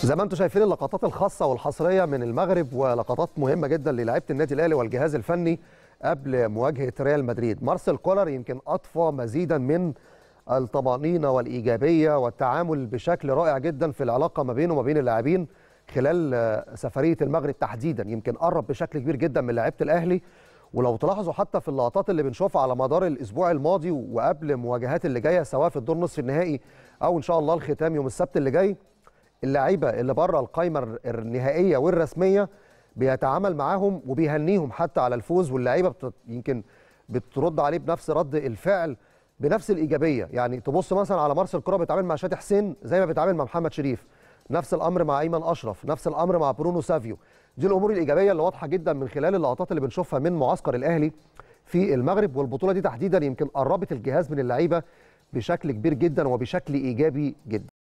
زي ما انتم شايفين اللقطات الخاصه والحصريه من المغرب ولقطات مهمه جدا للاعيبه النادي الاهلي والجهاز الفني قبل مواجهه ريال مدريد مارسيل كولر يمكن اضفى مزيدا من الطمانينه والايجابيه والتعامل بشكل رائع جدا في العلاقه ما بينه وما بين اللاعبين خلال سفريه المغرب تحديدا يمكن قرب بشكل كبير جدا من لعيبه الاهلي ولو تلاحظوا حتى في اللقطات اللي بنشوفها على مدار الاسبوع الماضي وقبل المواجهات اللي جايه سواء في الدور نصف النهائي او ان شاء الله الختام يوم السبت اللي جاي اللعيبه اللي بره القائمه النهائيه والرسميه بيتعامل معاهم وبيهنيهم حتى على الفوز واللعيبه بت... يمكن بترد عليه بنفس رد الفعل بنفس الايجابيه يعني تبص مثلا على مارسيل كوره بيتعامل مع شادي حسين زي ما بيتعامل مع محمد شريف نفس الامر مع ايمن اشرف نفس الامر مع برونو سافيو دي الامور الايجابيه اللي واضحه جدا من خلال اللقطات اللي بنشوفها من معسكر الاهلي في المغرب والبطوله دي تحديدا يمكن قربت الجهاز من اللعيبه بشكل كبير جدا وبشكل ايجابي جدا